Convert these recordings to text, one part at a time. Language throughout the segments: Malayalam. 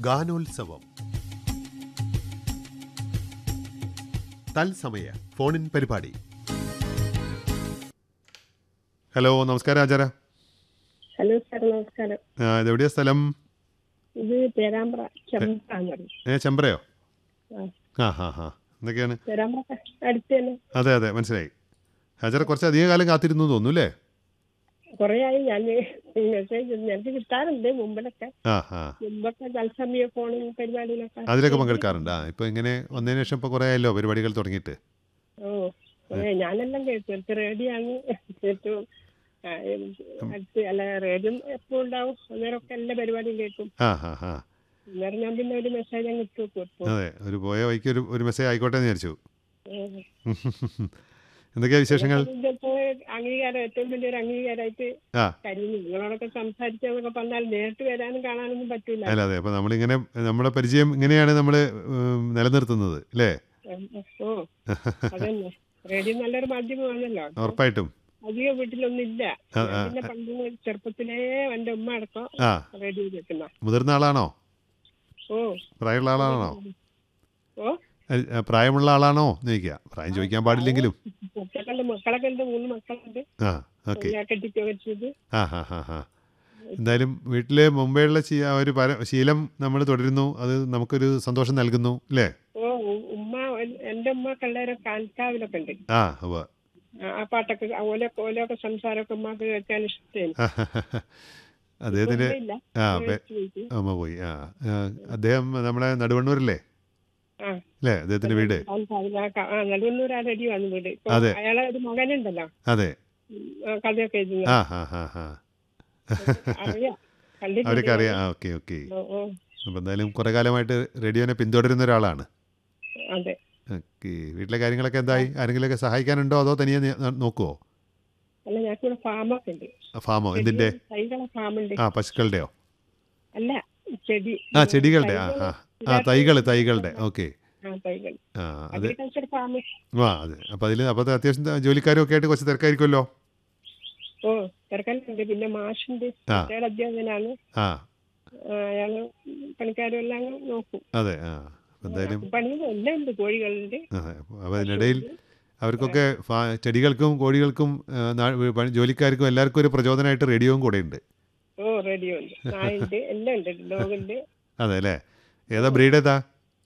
ഗാനോത്സവം തത്സമയ ഫോണിൻ പരിപാടി ഹലോ നമസ്കാരം ആചാര ഹലോ സാർ നമസ്കാരം ആ, ഇതെവിടെയാ സ്ഥലം ഇത് പേരാമ്പ്ര ചെമ്പാന്ന് പറയും ഏ ചെമ്പ്രയോ ആ, ആ ഹാ ഹാ എന്തൊക്കെയാണ് പേരാമ്പ്ര അടുത്ത് തന്നെ അതെ അതെ മനസ്സിലായി ഹാജറ കുറച്ച് അധിക കാലം കാത്തിരുന്നു എന്ന് തോന്നുന്നു അല്ലേ കുറേ ആയി ഞാൻ മെസ്സേജ് എനിക്ക് കിട്ടാറുണ്ട് മുമ്പിലൊക്കെ ആ ആ മുമ്പൊക്കെ തത്സമയ ഫോണും പരിപാടിയിലൊക്കെ അതിലൊക്കെ പങ്കെടുക്കാറുണ്ട് ആ ഇപ്പൊ ഇങ്ങനെ വന്നതിന് ശേഷം ഇപ്പൊ കുറെ ആയല്ലോ പരിപാടികൾ തുടങ്ങിയിട്ട് ഓ കുറേ ഞാനെല്ലാം കേട്ടു എനിക്ക് റേഡിയോ ആണ് ഏറ്റവും ആ, അടുത്ത് അല്ല റേഡിയോ എപ്പോഴും ഉണ്ടാവും അന്നേരമൊക്കെ എല്ലാ പരിപാടിയും കേൾക്കും ആ ഹാ ഹാ അന്നേരം ഞാൻ പിന്നെ ഒരു മെസ്സേജ് അങ്ങ് ഇട്ടു കൊടുക്കും അതെ ഒരു പോയ വഴിക്ക് ഒരു ഒരു മെസ്സേജ് ആയിക്കോട്ടെ എന്ന് വിചാരിച്ചു എന്തൊക്കെയാ വിശേഷങ്ങൾ ഇതിപ്പോ അംഗീകാരം ഏറ്റവും വലിയൊരു അംഗീകാരമായിട്ട് ആ കരുതുന്നു നിങ്ങളോടൊക്കെ സംസാരിച്ചെന്നൊക്കെ പറഞ്ഞാൽ നേരിട്ട് വരാനും കാണാനൊന്നും പറ്റൂല അല്ല അതെ അപ്പൊ നമ്മളിങ്ങനെ നമ്മുടെ പരിചയം ഇങ്ങനെയാണ് നമ്മൾ നിലനിർത്തുന്നത് അല്ലേ ഓ അതന്നെ റേഡിയോ നല്ലൊരു മാധ്യമമാണല്ലോ ഉറപ്പായിട്ടും അധികം വീട്ടിലൊന്നും ഇല്ല ആ, ഞാൻ ആ, പിന്നെ പണ്ട് ചെറുപ്പത്തിലേ എന്റെ ഉമ്മ അടക്കം ആ റേഡിയോ കേൾക്കുന്ന മുതിർന്ന ആളാണോ ഓ പ്രായമുള്ള ആളാണോ ഓ അഹ്, അഹ്, പ്രായമുള്ള ആളാണോ എന്ന് ചോദിക്കുക പ്രായം ചോദിക്കാൻ പാടില്ലെങ്കിലും മക്കളുണ്ട് മക്കളൊക്കെ ഉണ്ട് മൂന്ന് മക്കളുണ്ട് ആ ഓക്കെ ഞാൻ കെട്ടിക്കുകയൊക്കെ ചെയ്ത് ആ ഹാ ഹാ ഹാ എന്തായാലും വീട്ടിൽ മുമ്പേയുള്ള ശീ- ആ ഒരു പര ശീലം നമ്മൾ തുടരുന്നു അത് നമുക്കൊരു സന്തോഷം നൽകുന്നു അല്ലേ ഓ ഉ- ഉമ്മ എന്റെ ഉമ്മ കള്ളേരെ കാൽക്കാവിലൊക്കെ ഉണ്ട് ആ ഉവ്വ്. ആ, ആ പാട്ടൊക്കെ ഓലൊക്കെ ഓലൊക്കെ സംസാരമൊക്കെ ഉമ്മക്ക് കേൾക്കാൻ ഇഷ്ടമാണ് അദ്ദേഹത്തിന് ഇല്ല ആ പേ- അമ്മ പോയി ആ ആ, അദ്ദേഹം നമ്മുടെ നടുവണ്ണൂരല്ലേ ആ അല്ലേ അദ്ദേഹത്തിന്റെ വീട് ആ നടുവന്നൂർ ആ റെഡി വന്നു വീട് ഇപ്പൊ അതെ. അയാളെ ഒരു മകനുണ്ടല്ലോ അതെ ഉം, ആ കഥയൊക്കെ എഴുതുന്ന ആ ഹാ ഹാ ഹാ അറിയാം കണ്ടിട്ടുണ്ട് അവരൊക്കെ അറിയാം ആ ഓക്കെ ഓക്കെ ഓ, ഓ, അപ്പം എന്തായാലും കുറേ കാലമായിട്ട് റേഡിയോനെ പിന്തുടരുന്ന ഒരാളാണ് അതെ ഓക്കെ വീട്ടിലെ കാര്യങ്ങളൊക്കെ എന്തായി ആരെങ്കിലുമൊക്കെ സഹായിക്കാനുണ്ടോ അതോ തനിയെ നി- ന- നോക്കുവോ അല്ല ഞങ്ങൾക്ക് ഇവിടെ ഫാമൊക്കെ ഉണ്ട് ആ, ഫാമോ എന്തിന്റെ തൈകളെ ഫാമുണ്ട് ആ പശുക്കളുടെയോ അല്ല ചെടി ആ ചെടികളുടെ ആ ആ ആ തൈകൾ തൈകളുടെ ഓക്കെ ആ തൈകൾ ആ അത് അഗ്രികൾച്ചർ ഫാം ആ അതെ അപ്പം അതിൽ അപ്പോൾ അത്യാവശ്യം ത- ജോലിക്കാരും ഒക്കെ ആയിട്ട് കുറച്ച് തിരക്കായിരിക്കുമല്ലോ ഓ തിരക്കലുണ്ട് പിന്നെ മാഷുണ്ട് ആ. കുട്ടികളുടെ അധ്യാപകനാണ് ആ ആ, അയാള് പണിക്കാരും എല്ലാം അങ്ങ് നോക്കും അതെ ആ അപ്പം എന്തായാലും പണിയും എല്ലാം ഉണ്ട് കോഴികളുണ്ട് അതെ അപ്പോൾ അതിനിടയിൽ അവർക്കൊക്കെ ഫാ- ചെടികൾക്കും കോഴികൾക്കും ആ, നാ- പണി- ജോലിക്കാർക്കും എല്ലാവർക്കും ഒരു പ്രചോദനമായിട്ട് റേഡിയോയും കൂടെ ഉണ്ട് ഓ റേഡിയോ ഉണ്ട് നായുണ്ട് എല്ലാം ഉണ്ട് ഡോഗുണ്ട് അതെ അല്ലേ ഏതാ ബ്രീഡ് ഏതാ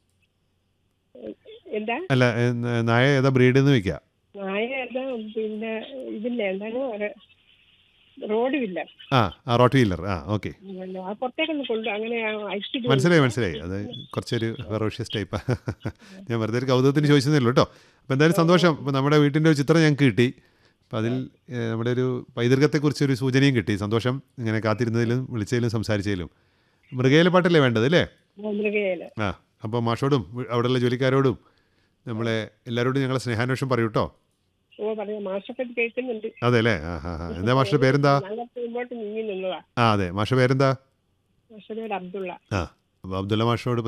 എന്താ അല്ല ഏ, ന- നായ ഏതാ ബ്രീഡ് എന്ന് ചോദിക്കുക നായ ഏതാ പിന്നെ ഇതില്ല എന്താണ് ഒരു റോഡുമില്ല ആ ആ റോട്ട് വീലർ ആ ഓക്കെ ആ പുറത്തേക്കൊന്നും കൊണ്ടു അങ്ങനെ അയച്ചിട്ട് മനസ്സിലായി മനസ്സിലായി അത് കുറച്ചൊരു ഫെറോഷ്യസ് ടൈപ്പ് ഞാൻ വെറുതെ ഒരു കൗതുകത്തിന് ചോദിച്ചതേ ഉള്ളൂ കേട്ടോ അപ്പോൾ എന്തായാലും സന്തോഷം അപ്പോൾ നമ്മുടെ വീട്ടിൻ്റെ ഒരു ചിത്രം ഞങ്ങൾക്ക് കിട്ടി അപ്പോൾ അതിൽ ഏ, നമ്മുടെ ഒരു പൈതൃകത്തെക്കുറിച്ചൊരു സൂചനയും കിട്ടി സന്തോഷം ഇങ്ങനെ കാത്തിരുന്നതിലും വിളിച്ചതിലും സംസാരിച്ചതിലും മൃഗയിലെ പാട്ടല്ലേ വേണ്ടത് അല്ലേ മൃഗയില് ആ അപ്പോൾ മാഷോടും വി- അവിടെയുള്ള ജോലിക്കാരോടും നമ്മളെ എല്ലാവരോടും ഞങ്ങളെ സ്നേഹാന്വേഷണം പറയൂ കേട്ടോ ഓ പറയാം മാഷൊക്കെ ഇത് കേൾക്കുന്നുണ്ട് അതെ അല്ലേ ആ ഹാ ഹാ എന്താ മാഷിൻ്റെ പേരെന്താ ഞങ്ങൾ മുമ്പോട്ട് നീങ്ങി നിന്നതാ ആ അതെ മാഷ പേരെന്താ മാഷയുടെ പേര് അബ്ദുള്ള ആ അപ്പോൾ അബ്ദുള്ള മാഷോട്